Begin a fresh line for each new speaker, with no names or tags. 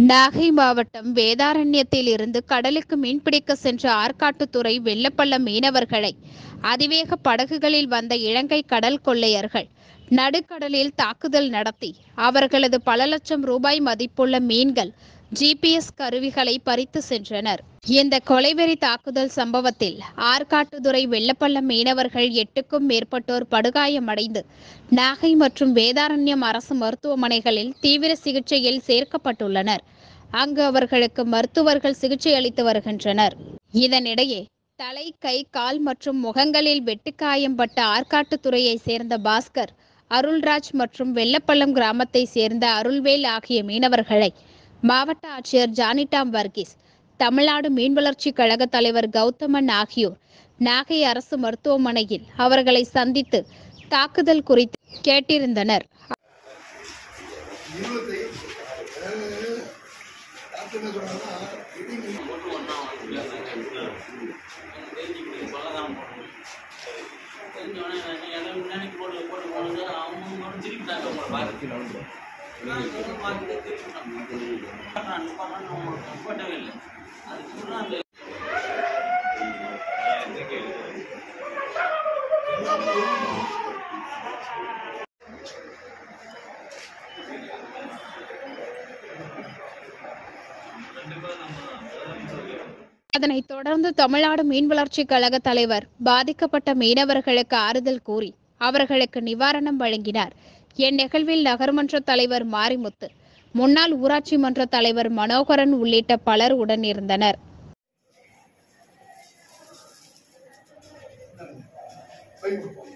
நாகை மாவட்டம் வேதாரண்யத்தில் இருந்து கடலுக்கு மீன்பிடிக்க சென்ற ஆற்காட்டுத்துறை வெள்ளப்பள்ள மீனவர்களை அதிவேக படகுகளில் வந்த இலங்கை கடல் கொள்ளையர்கள் நடுக்கடலில் தாக்குதல் நடத்தி அவர்களது பல லட்சம் ரூபாய் மதிப்புள்ள மீன்கள் ஜிபிஎஸ் கருவிகளை பறித்து சென்றனர் இந்த கொலைவெறி தாக்குதல் சம்பவத்தில் ஆற்காட்டுத்துறை வெள்ளப்பள்ளம் மீனவர்கள் எட்டுக்கும் மேற்பட்டோர் படுகாயமடைந்து நாகை மற்றும் வேதாரண்யம் அரசு மருத்துவமனைகளில் தீவிர சிகிச்சையில் சேர்க்கப்பட்டுள்ளனர் அங்கு அவர்களுக்கு மருத்துவர்கள் சிகிச்சை அளித்து வருகின்றனர் இதனிடையே தலை கை கால் மற்றும் முகங்களில் வெட்டுக்காயம்பட்ட ஆற்காட்டுத்துறையை சேர்ந்த பாஸ்கர் அருள்ராஜ் மற்றும் வெள்ளப்பள்ளம் கிராமத்தை சேர்ந்த அருள்வேல் ஆகிய மீனவர்களை மாவட்ட ஆட்சியர் ஜானிடாம் வர்கீஸ் தமிழ்நாடு மீன்வளர்ச்சி கழக தலைவர் கௌதமன் ஆகியோர் நாகை அரசு மருத்துவமனையில் அவர்களை சந்தித்து தாக்குதல் குறித்து கேட்டிருந்தனர் அதனைத் தொடர்ந்து தமிழ்நாடு மீன் வளர்ச்சி கழக தலைவர் பாதிக்கப்பட்ட மீனவர்களுக்கு ஆறுதல் கூறி அவர்களுக்கு நிவாரணம் வழங்கினார் இந்நிகழ்வில் நகர்மன்ற தலைவர் மாரிமுத்து முன்னாள் ஊராட்சி மன்ற தலைவர் மனோகரன் உள்ளிட்ட பலர் உடன் இருந்தனர்
கை கொடுப்போம்